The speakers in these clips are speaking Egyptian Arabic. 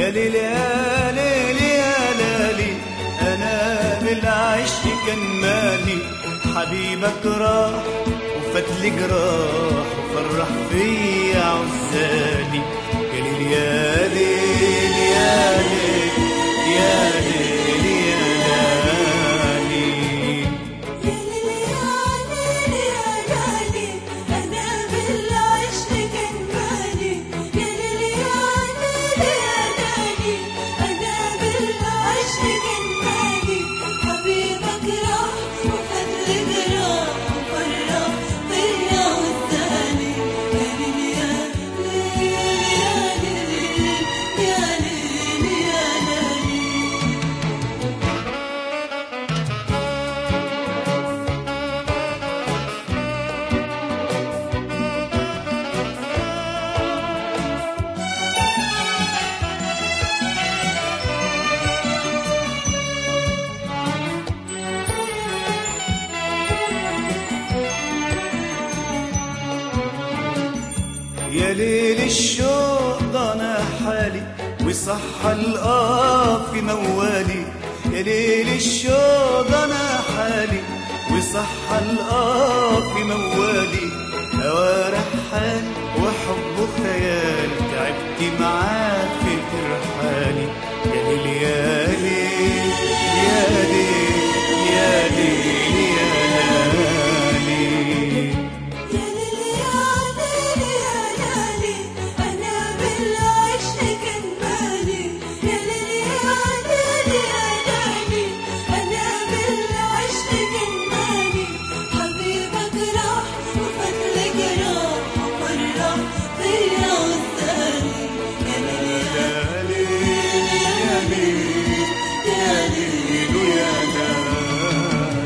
يا ليل يا ليل يا لالي انا بالعشق كان مالي حبيبك راح وفتلي جراح وفرح فيا عزالي يا ليل يا ليل يا ليل يا ليل يا لالي يا ليل الشوق ضنا حالي وصح القاف في موالي يا ليل الشوق ضنا حالي وصح القاف في موالي هوارح حالي وحب خيال تعبت معاك في ترحالي يا ليل يا ليل يا ليل يا ليل يا ليل يا ليل يا ليل يا ليل يا ليل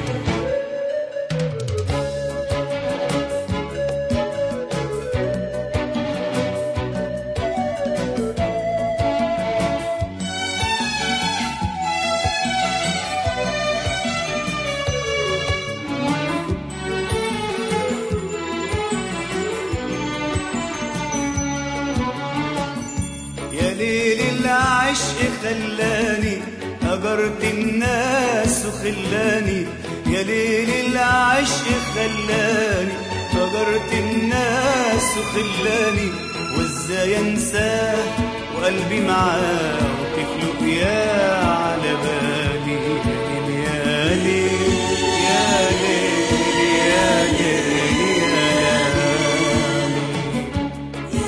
يا ليل العشق خلاني هجرت الناس وخلاني يا ليل العشق خلاني هجرت الناس وخلاني وازاي انساه وقلبي معاه وتخلق يا على بالي يا ليل يا ليل يا ليل يا ليل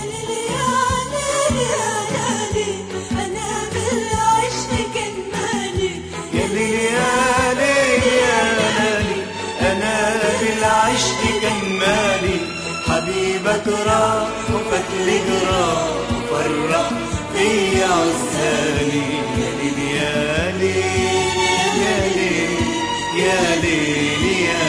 يا ليل يا ليل يا لالي انا بالعشق كان مالي حبيبك راح وفتلي جراح وفرح فيا عزالي يا ليل يا ليل يا ليل يا ليل يا